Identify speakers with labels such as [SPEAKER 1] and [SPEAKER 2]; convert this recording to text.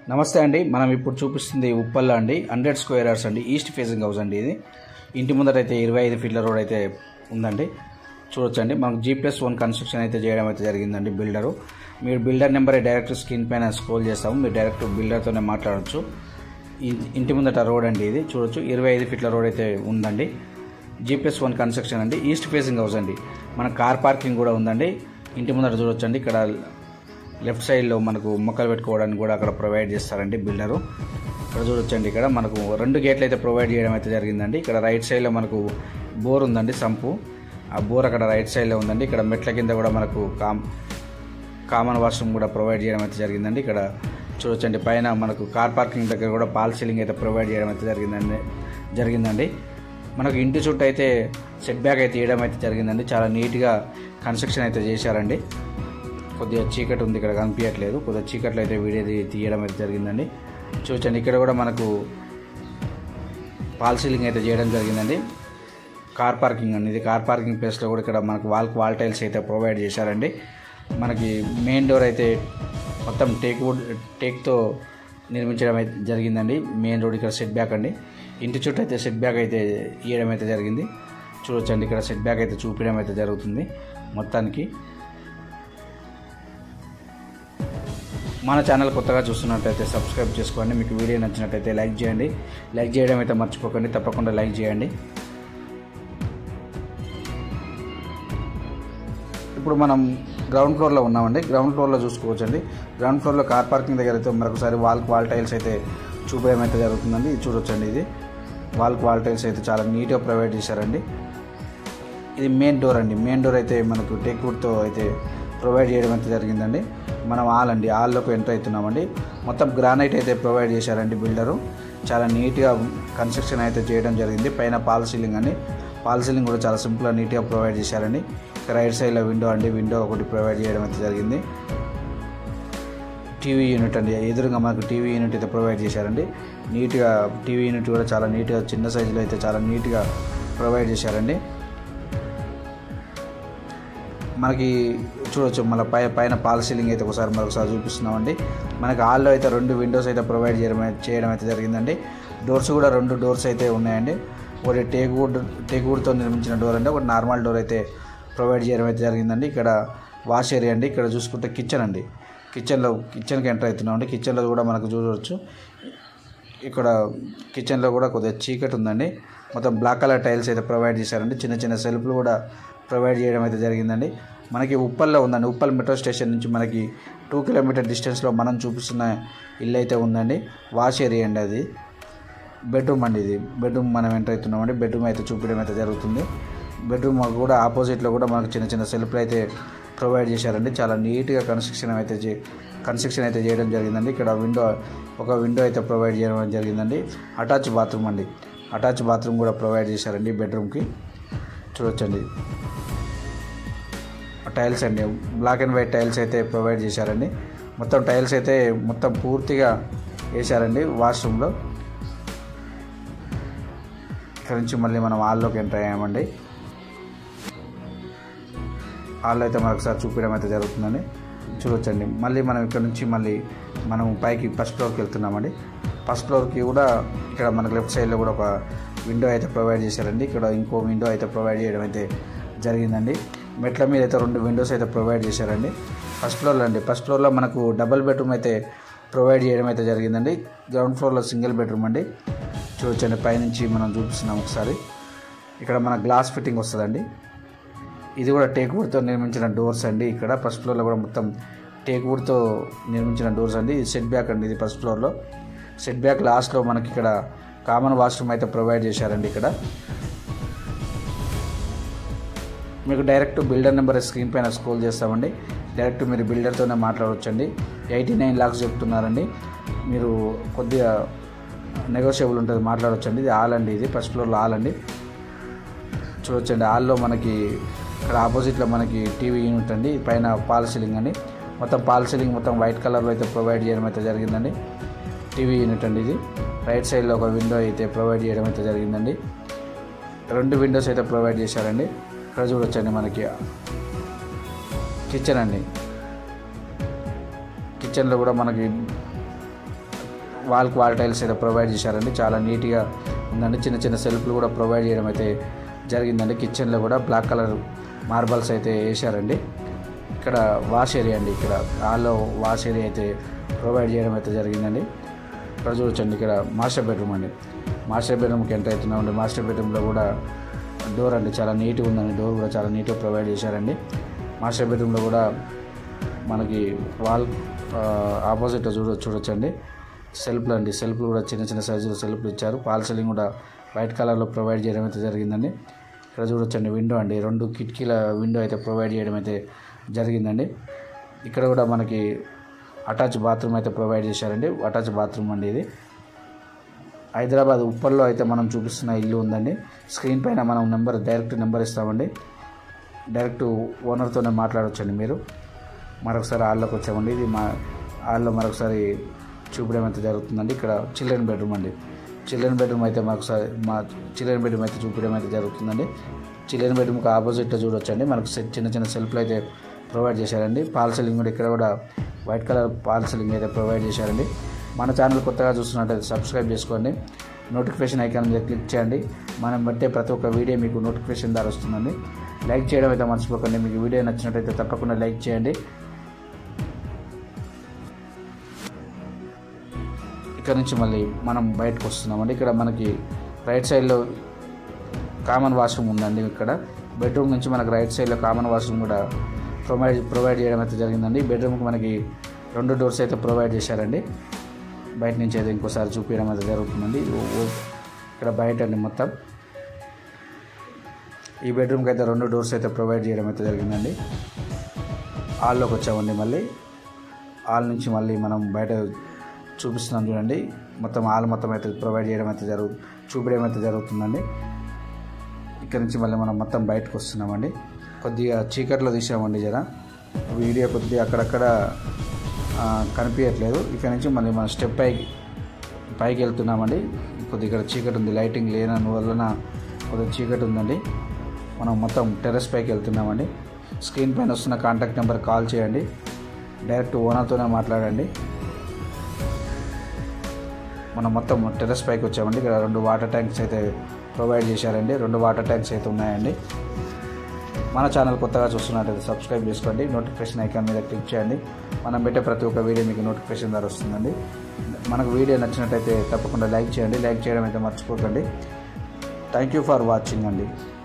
[SPEAKER 1] నమస్తే అండి మనం ఇప్పుడు చూపిస్తుంది ఉప్పల్ల అండి హండ్రెడ్ స్క్వేర్ యార్డ్స్ అండి ఈస్ట్ ఫేసింగ్ హౌస్ అండి ఇది ఇంటి ముందర అయితే ఇరవై ఐదు ఫీట్ల రోడ్ అయితే ఉందండి చూడొచ్చండి మనకు జీ ప్లస్ వన్ కన్స్ట్రక్షన్ అయితే చేయడం అయితే జరిగిందండి బిల్డరు మీరు బిల్డర్ నెంబర్ డైరెక్ట్ స్క్రీన్ పైన స్క్రోల్ చేస్తాము మీరు డైరెక్ట్ బిల్డర్తోనే మాట్లాడవచ్చు ఈ- ఇంటి ముందట రోడ్ అండి ఇది చూడొచ్చు ఇరవై ఐదు ఫీట్ల రోడ్ అయితే ఉందండి జీ ప్లస్ వన్ కన్స్ట్రక్షన్ అండి ఈస్ట్ ఫేసింగ్ హౌస్ అండి మన కార్ పార్కింగ్ కూడా ఉందండి ఇంటి ముందర చూడొచ్చండి ఇక్కడ లెఫ్ట్ సైడ్లో మనకు మొక్కలు పెట్టుకోవడానికి కూడా అక్కడ ప్రొవైడ్ చేస్తారండి బిల్డరు ఇక్కడ చూడొచ్చండి ఇక్కడ మనకు రెండు గేట్లు అయితే ప్రొవైడ్ చేయడం అయితే జరిగిందండి ఇక్కడ రైట్ సైడ్లో మనకు బోర్ ఉందండి సంపు ఆ బోర్ అక్కడ రైట్ సైడ్లో ఉందండి ఇక్కడ మెట్ల కింద కూడా మనకు కామ్ కామన్ వాష్రూమ్ కూడా ప్రొవైడ్ చేయడం అయితే జరిగిందండి ఇక్కడ చూడొచ్చండి పైన మనకు కార్ పార్కింగ్ దగ్గర కూడా పాల్ సీలింగ్ అయితే ప్రొవైడ్ చేయడం అయితే జరిగిందండి జరిగిందండి మనకు ఇంటి చుట్టూ అయితే సెట్ బ్యాక్ అయితే ఇవ్వడం అయితే జరిగిందండి చాలా నీట్గా కన్స్ట్రక్షన్ అయితే చేశారండి కొద్దిగా చీకటి ఉంది ఇక్కడ కనిపించట్లేదు కొద్దిగా చీకట్లో అయితే వీడియో తీ- తీయడం అయితే జరిగిందండి చూడండి ఇక్కడ కూడా మనకు పాల్ సీలింగ్ అయితే చేయడం జరిగిందండి కార్ పార్కింగ్ అండి ఇది కార్ పార్కింగ్ ప్లేస్లో కూడా ఇక్కడ మనకు వాల్ వాల్ టైల్స్ అయితే ప్రొవైడ్ చేశారండి మనకి మెయిన్ డోర్ అయితే మొత్తం టేక్ వుడ్ టేక్తో నిర్మించడం అయితే జరిగిందండి మెయిన్ రోడ్ ఇక్కడ సెట్ బ్యాక్ అండి ఇంటి చుట్టూ అయితే సెట్ బ్యాక్ అయితే ఇవ్వడం అయితే జరిగింది చూడొచ్చండి ఇక్కడ సెట్ బ్యాక్ అయితే చూపించడం అయితే జరుగుతుంది మొత్తానికి మన ఛానల్ కొత్తగా చూస్తున్నట్టయితే సబ్స్క్రైబ్ చేసుకోండి మీకు వీడియో నచ్చినట్టయితే లైక్ చేయండి లైక్ చేయడం అయితే మర్చిపోకండి తప్పకుండా లైక్ చేయండి ఇప్పుడు మనం గ్రౌండ్ ఫ్లోర్లో ఉన్నామండి గ్రౌండ్ ఫ్లోర్లో చూసుకోవచ్చండి గ్రౌండ్ ఫ్లోర్లో కార్ పార్కింగ్ దగ్గర అయితే మరొకసారి వాల్ వాల్ టైల్స్ అయితే చూపడం అయితే జరుగుతుందండి ఇది చూడొచ్చండి ఇది వాల్ వాల్ టైల్స్ అయితే చాలా నీట్గా ప్రొవైడ్ చేశారండి ఇది మెయిన్ డోర్ అండి మెయిన్ డోర్ అయితే మనకు టేక్ వుడ్తో అయితే ప్రొవైడ్ చేయడం అయితే జరిగిందండి మనం హాల్ అండి హాల్లోకి ఎంటర్ అవుతున్నామండి మొత్తం గ్రానైట్ అయితే ప్రొవైడ్ చేశారండి బిల్డరు చాలా నీట్గా కన్స్ట్రక్షన్ అయితే చేయడం జరిగింది పైన పాల్ సీలింగ్ అండి పాల్ సీలింగ్ కూడా చాలా సింపుల్గా నీట్గా ప్రొవైడ్ చేశారండి రైట్ సైడ్లో విండో అండి విండో ఒకటి ప్రొవైడ్ చేయడం అయితే జరిగింది టీవీ యూనిట్ అండి ఎదురుగా మనకు టీవీ యూనిట్ అయితే ప్రొవైడ్ చేశారండి నీట్గా టీవీ యూనిట్ కూడా చాలా నీట్గా చిన్న సైజులో అయితే చాలా నీట్గా ప్రొవైడ్ చేశారండి మనకి చూడొచ్చు మన పై పైన పాల్ సీలింగ్ అయితే ఒకసారి మరొకసారి చూపిస్తున్నామండి మనకి హాల్లో అయితే రెండు విండోస్ అయితే ప్రొవైడ్ చేయడం అయి- చేయడం అయితే జరిగిందండి డోర్స్ కూడా రెండు డోర్స్ అయితే ఉన్నాయండి ఒకటి టేక్ వుడ్ టేక్ వుడ్తో నిర్మించిన డోర్ అండి ఒకటి నార్మల్ డోర్ అయితే ప్రొవైడ్ చేయడం అయితే జరిగిందండి ఇక్కడ వాష్ ఏరియా అండి ఇక్కడ చూసుకుంటే కిచెన్ అండి కిచెన్లో కిచెన్కి ఎంటర్ అవుతున్నామండి కిచెన్లో కూడా మనకు చూడవచ్చు ఇక్కడ కిచెన్లో కూడా కొద్దిగా చీకటి ఉందండి మొత్తం బ్లాక్ కలర్ టైల్స్ అయితే ప్రొవైడ్ చేశారండి చిన్న చిన్న సెల్ఫ్లు కూడా ప్రొవైడ్ చేయడం అయితే జరిగిందండి మనకి ఉప్పల్లో ఉందండి ఉప్పల్ మెట్రో స్టేషన్ నుంచి మనకి టూ కిలోమీటర్ డిస్టెన్స్లో మనం చూపిస్తున్న ఇల్లు అయితే ఉందండి వాష్ ఏరియా అండి అది బెడ్రూమ్ అండి ఇది బెడ్రూమ్ మనం ఎంటర్ అవుతున్నామండి బెడ్రూమ్ అయితే చూపించడం అయితే జరుగుతుంది బెడ్రూమ్ కూడా ఆపోజిట్లో కూడా మనకు చిన్న చిన్న సెల్ఫ్లు అయితే ప్రొవైడ్ చేశారండి చాలా నీట్గా కన్స్ట్రక్షన్ అయితే చే కన్స్ట్రక్షన్ అయితే చేయడం జరిగిందండి ఇక్కడ విండో ఒక విండో అయితే ప్రొవైడ్ చేయడం జరిగిందండి అటాచ్ బాత్రూమ్ అండి అటాచ్ బాత్రూమ్ కూడా ప్రొవైడ్ చేశారండి బెడ్రూమ్కి చూడొచ్చండి టైల్స్ అండి బ్లాక్ అండ్ వైట్ టైల్స్ అయితే ప్రొవైడ్ చేశారండి మొత్తం టైల్స్ అయితే మొత్తం పూర్తిగా వేశారండి వాష్రూమ్లో ఇక్కడ నుంచి మళ్ళీ మనం హాల్లోకి ఎంటర్ అయ్యామండి హాల్లో అయితే మరొకసారి చూపించడం అయితే జరుగుతుందండి చూడొచ్చండి మళ్ళీ మనం ఇక్కడ నుంచి మళ్ళీ మనం పైకి ఫస్ట్ ఫ్లోర్కి వెళ్తున్నామండి ఫస్ట్ ఫ్లోర్కి కూడా ఇక్కడ మనకు లెఫ్ట్ సైడ్లో కూడా ఒక విండో అయితే ప్రొవైడ్ చేశారండి ఇక్కడ ఇంకో విండో అయితే ప్రొవైడ్ చేయడం అయితే జరిగిందండి మెట్ల మీద అయితే రెండు విండోస్ అయితే ప్రొవైడ్ చేశారండి ఫస్ట్ ఫ్లోర్లో అండి ఫస్ట్ ఫ్లోర్లో మనకు డబుల్ బెడ్రూమ్ అయితే ప్రొవైడ్ చేయడం అయితే జరిగిందండి గ్రౌండ్ ఫ్లోర్లో సింగిల్ బెడ్రూమ్ అండి చూడొచ్చండి పైనుంచి మనం చూపిస్తున్నాం ఒకసారి ఇక్కడ మన గ్లాస్ ఫిట్టింగ్ వస్తుందండి ఇది కూడా టేక్ వుడ్తో నిర్మించిన డోర్స్ అండి ఇక్కడ ఫస్ట్ ఫ్లోర్లో కూడా మొత్తం టేక్ వుడ్తో నిర్మించిన డోర్స్ అండి ఇది సెట్ బ్యాక్ అండి ఇది ఫస్ట్ ఫ్లోర్లో సెట్ బ్యాక్ లాస్ట్లో మనకి ఇక్కడ కామన్ వాష్రూమ్ అయితే ప్రొవైడ్ చేశారండి ఇక్కడ మీకు డైరెక్ట్ బిల్డర్ నెంబర్ స్క్రీన్ పైన స్క్రోల్ చేస్తామండి డైరెక్ట్ మీరు బిల్డర్తోనే మాట్లాడవచ్చండి ఎయిటీ నైన్ లాక్స్ చెప్తున్నారండి మీరు కొద్దిగా నెగోషియబుల్ ఉంటుంది మాట్లాడవచ్చండి ఇది హాల్ అండి ఇది ఫస్ట్ ఫ్లోర్లో హాల్ అండి చూడొచ్చండి హాల్లో మనకి ఇక్కడ ఆపోజిట్లో మనకి టీవీ యూనిట్ అండి పైన పాల్ సీలింగ్ అండి మొత్తం పాల్ సీలింగ్ మొత్తం వైట్ కలర్లో అయితే ప్రొవైడ్ చేయడం అయితే జరిగిందండి టీవీ యూనిట్ అండి ఇది రైట్ సైడ్లో ఒక విండో అయితే ప్రొవైడ్ చేయడం అయితే జరిగిందండి రెండు విండోస్ అయితే ప్రొవైడ్ చేశారండి ఇక్కడ చూడొచ్చండి మనకి కిచెన్ అండి కిచెన్లో కూడా మనకి వాల్కి వాల్ టైల్స్ అయితే ప్రొవైడ్ చేశారండి చాలా నీట్గా ఉందండి చిన్న చిన్న సెల్ఫ్లు కూడా ప్రొవైడ్ చేయడం అయితే జరిగిందండి కిచెన్లో కూడా బ్లాక్ కలర్ మార్బల్స్ అయితే వేశారండి ఇక్కడ వాష్ ఏరియా అండి ఇక్కడ హాల్లో వాష్ ఏరియా అయితే ప్రొవైడ్ చేయడం అయితే జరిగిందండి ఇక్కడ చూడొచ్చండి ఇక్కడ మాస్టర్ బెడ్రూమ్ అండి మాస్టర్ బెడ్రూమ్కి ఎంటర్ అవుతున్నామండి మాస్టర్ బెడ్రూమ్లో కూడా డోర్ అండి చాలా నీట్గా ఉందండి డోర్ కూడా చాలా నీట్గా ప్రొవైడ్ చేశారండి మాస్టర్ బెడ్రూమ్లో కూడా మనకి వాల్ ఆపోజిట్ చూడ చూడొచ్చండి సెల్ఫ్లు అండి సెల్ఫ్లు కూడా చిన్న చిన్న సైజులో సెల్ఫ్లు ఇచ్చారు పాల్ సీలింగ్ కూడా వైట్ కలర్లో ప్రొవైడ్ చేయడం అయితే జరిగిందండి ఇక్కడ చూడొచ్చండి విండో అండి రెండు కిటికీల విండో అయితే ప్రొవైడ్ చేయడం అయితే జరిగిందండి ఇక్కడ కూడా మనకి అటాచ్ బాత్రూమ్ అయితే ప్రొవైడ్ చేశారండి అటాచ్ బాత్రూమ్ అండి ఇది హైదరాబాద్ ఉప్పల్లో అయితే మనం చూపిస్తున్న ఇల్లు ఉందండి స్క్రీన్ పైన మనం నెంబర్ డైరెక్ట్ నెంబర్ ఇస్తామండి డైరెక్ట్ ఓనర్తోనే మాట్లాడవచ్చండి మీరు మరొకసారి హాల్లోకి వచ్చామండి ఇది మా హాల్లో మరొకసారి చూపడం అయితే జరుగుతుందండి ఇక్కడ చిల్డ్రన్ బెడ్రూమ్ అండి చిల్డ్రన్ బెడ్రూమ్ అయితే మరొకసారి మా చిల్డ్రన్ బెడ్రూమ్ అయితే చూపించడం అయితే జరుగుతుందండి చిల్డ్రన్ బెడ్రూమ్కి ఆపోజిట్లో చూడొచ్చండి మనకు సె- చిన్న చిన్న సెల్ఫ్లు అయితే ప్రొవైడ్ చేశారండి పాల్ సీలింగ్ కూడా ఇక్కడ కూడా వైట్ కలర్ పాల్ సీలింగ్ అయితే ప్రొవైడ్ చేశారండి మన ఛానల్ కొత్తగా చూస్తున్నట్టయితే సబ్స్క్రైబ్ చేసుకోండి నోటిఫికేషన్ ఐకాన్ మీద క్లిక్ చేయండి మనం పెట్టే ప్రతి ఒక్క వీడియో మీకు నోటిఫికేషన్ ద్వారా వస్తుందండి లైక్ చేయడం అయితే మర్చిపోకండి మీకు వీడియో నచ్చినట్టయితే తప్పకుండా లైక్ చేయండి ఇక్కడ నుంచి మళ్ళీ మనం బయటకు వస్తున్నామండి ఇక్కడ మనకి రైట్ సైడ్లో కామన్ వాష్రూమ్ ఉందండి ఇక్కడ బెడ్రూమ్ నుంచి మనకు రైట్ సైడ్లో కామన్ వాష్రూమ్ కూడా ప్రొవైడ్ ప్రొవైడ్ చేయడం అయితే జరిగిందండి బెడ్రూమ్కి మనకి రెండు డోర్స్ అయితే ప్రొవైడ్ చేశారండి బయట నుంచి అయితే ఇంకోసారి చూపించడం అయితే జరుగుతుందండి ఓ- ఓ- ఇక్కడ బయట అండి మొత్తం ఈ బెడ్రూమ్కి అయితే రెండు డోర్స్ అయితే ప్రొవైడ్ చేయడం అయితే జరిగిందండి హాల్లోకి వచ్చామండి మళ్ళీ హాల్ నుంచి మళ్ళీ మనం బయట చూపిస్తున్నాం చూడండి మొత్తం హాల్ మొత్తం అయితే ప్రొవైడ్ చేయడం అయితే జరుగు చూపించడం అయితే జరుగుతుందండి ఇక్కడ నుంచి మళ్ళీ మనం మొత్తం బయటకు వస్తున్నామండి కొద్దిగా చీకట్లో తీసామండి జర వీడియో కొద్దిగా అక్కడక్కడ ఆ, కనిపించట్లేదు ఇక్కడ నుంచి మళ్ళీ మనం స్టెప్ పైకి పైకి వెళ్తున్నామండి కొద్దిగా ఇక్కడ చీకటి ఉంది లైటింగ్ లేనందు వలన కొద్దిగా చీకటి ఉందండి మనం మొత్తం టెర్రస్ పైకి వెళ్తున్నామండి స్క్రీన్ పైన వస్తున్న కాంటాక్ట్ నెంబర్ కాల్ చేయండి డైరెక్ట్ ఓనర్తోనే మాట్లాడండి మనం మొత్తం టెర్రస్ పైకి వచ్చామండి ఇక్కడ రెండు వాటర్ ట్యాంక్స్ అయితే ప్రొవైడ్ చేశారండి రెండు వాటర్ ట్యాంక్స్ అయితే ఉన్నాయండి మన ఛానల్ కొత్తగా చూస్తున్నట్టయితే సబ్స్క్రైబ్ చేసుకోండి నోటిఫికేషన్ ఐకాన్ మీద క్లిక్ చేయండి మనం పెట్టే ప్రతి ఒక్క వీడియో మీకు నోటిఫికేషన్ ద్వారా వస్తుందండి మనకు వీడియో నచ్చినట్టయితే తప్పకుండా లైక్ చేయండి లైక్ చేయడం అయితే మర్చిపోకండి థ్యాంక్ యూ ఫర్ వాచింగ్ అండి